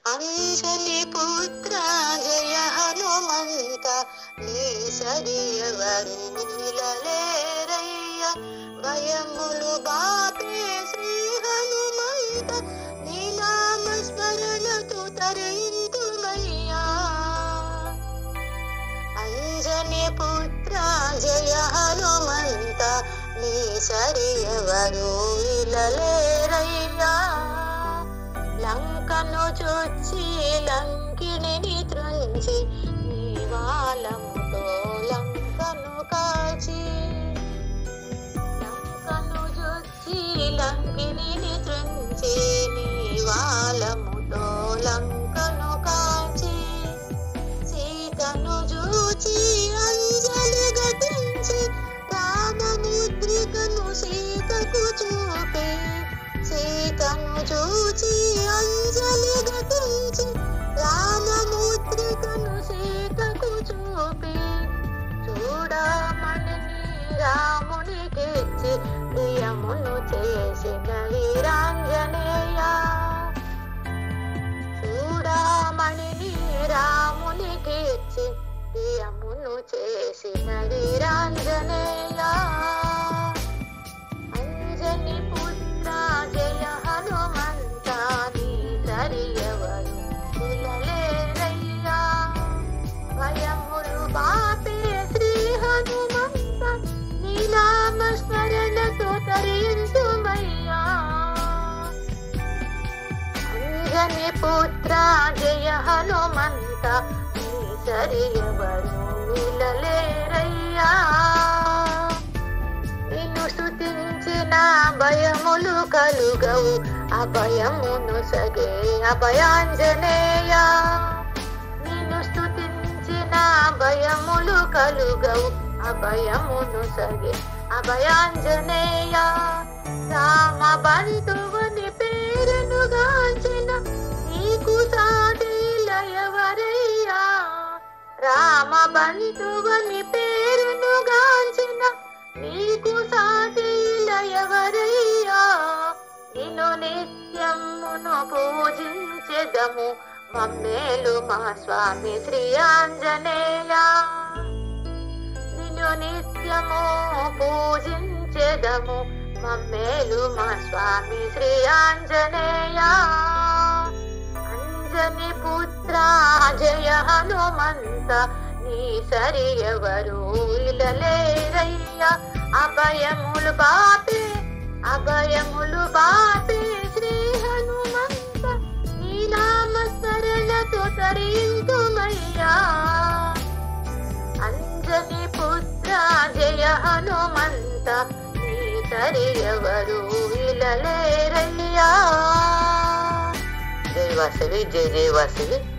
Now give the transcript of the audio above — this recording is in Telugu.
అంజలి పుత్ర జయ హనుమంత నీ సరియవరు నిలలేరయ్య భయములు బాపే శ్రీ హనుమంత నీ నామ స్మరణతో తరింతుమయ్యా అంజని పుత్ర జయ హనుమంత నీ సరియవరు ఇలలేరయ్యా లంకను చొచ్చి లంకిని త్రుంచి నీ వాళ్ళముతో లంకను కాచి లంకను చొచ్చి లంకిని త్రుంచి నీ వాళ్ళముతో లంకను కాచి సీతను చూచి అంజలి ఘటించి రామముద్రికను సీతకు చూపి సీతను చూచి అంజలి ఘటించి రామముద్రికను సీతకు చూపి చూడమని రామునికిచ్చి ప్రియమును చేసిన వీరాంజనేయ చూడమణి రామునికి ఇచ్చి ప్రియమును చేసిన వీరాంజనేయ అంజని పుత్ర జయ హనుమంత నీ సరియవరు కులలేరయ్యా భయములు బాపే శ్రీ హనుమంత నీ నామ స్మరణతో తరించుమయ్యా అంజని పుత్ర జయ హనుమంత నీ సరియవరు విలలేరయ్యా నిన్ను స్తుతించిన భయములు కలుగవు అభయమును సగే అభయాంజనేయ నిన్ను స్తుతించిన భయములు కలుగవు అభయమును సగే అభయాంజనేయ రామ బంధువుని పేరును గాంచిన నీకు సాటిలయవరయ్యా రామ బంధువుని పేరును గాంచిన నీకు సాటిలయవరయ్యా నిన్ను నిత్యమును పూజించెదము మమ్మేలు మా స్వామి శ్రీ ఆంజనేయ నిన్ను నిత్యము పూజించెదము మమ్మేలు మా స్వామి శ్రీ ఆంజనేయ అంజని పుత్ర జయ హనుమంత నీ సరియవరు ఇలలేరయ్య అభయములు బాపే అభయములు బాపే శ్రీ హనుమంత నీ నామ స్మరణతో తరింతుమయ్యా అంజని పుత్ర జయ హనుమంత నీ సరియవరు ఇలలేరయ్యా జై వాసవి జై జై వాసవి